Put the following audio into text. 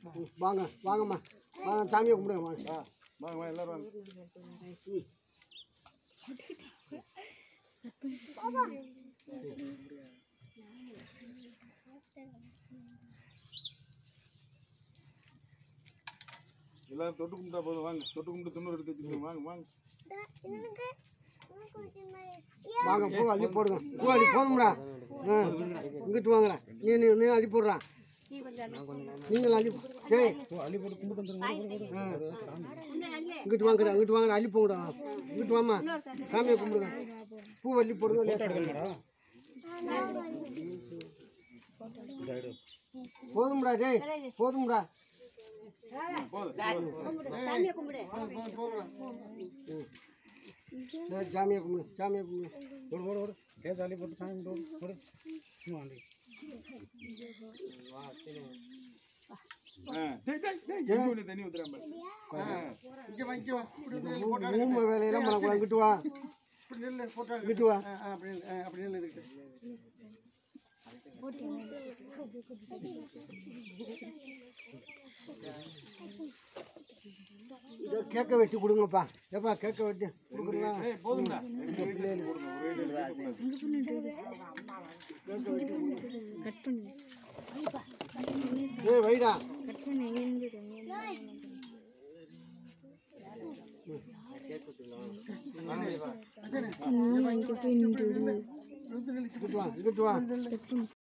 ம், வாங்க வாங்கம்மா வாங்க சாமியை கும்பிடுங்க வாங்க ஆ வாங்க வாங்க எல்லாரும் வாங்க எல்லாரும் தொட்டு கும்பிட்டா போதும் வாங்க தொட்டு கும்பிட்டு துண்ணூறு எடுத்து வச்சுக்கோங்க வாங்க வாங்க வாங்க பூ அள்ளி போடுங்க பூ அள்ளி போதும்டா ஆ இங்கிட்டு வாங்கடா நீ நீ நீ அள்ளி போடுறா நீங்கள் அள்ளி டேய் அள்ளி போட்டு கும்பிட்டு வந்துருங்க ஆ இங்கிட்டு வாங்கடா இங்கிட்டு வாங்கடா அள்ளி போங்கடா இங்கிட்டு வாம்மா சாமியை கும்பிடுங்க பூ அள்ளி போடுங்க லேசா போதும்டா டேய் போதும்டா சாமியை கும்பிடு ம். சரி சாமியை கும்பிடு சாமியை கும்பிடு ஓடு ஓடு ஓடு லேசா அள்ளி போட்டு சாமி கும்பிட்டு ஓடு ஓடு சும்மா அள்ளி ஆ டேய் டேய் டேய் இங்க ஒண்ணு தண்ணி ஊத்துறாம இங்கே வா இங்கே வா மூணு வேலையெல்லாம் பண்ணக்கூடாது இங்கிட்டு வா இங்கிட்டு வா இதை கேக்க வெட்டி கொடுங்கப்பா ஏப்பா கேக்க வெட்டி கொடுக்குறீங்களா ஏய் போதும்டா ரெண்டு வெயிட் போடுங்க ஒரே வெயிட் பேசக்கூடாது கேக்க வெட்டி கொடுங்க. கட் பண்ணு ஏய் வைடா கட் பண்ணு எங்கேருந்து இங்கே போய் நின்று இங்கிட்டு வா இங்கிட்டு வா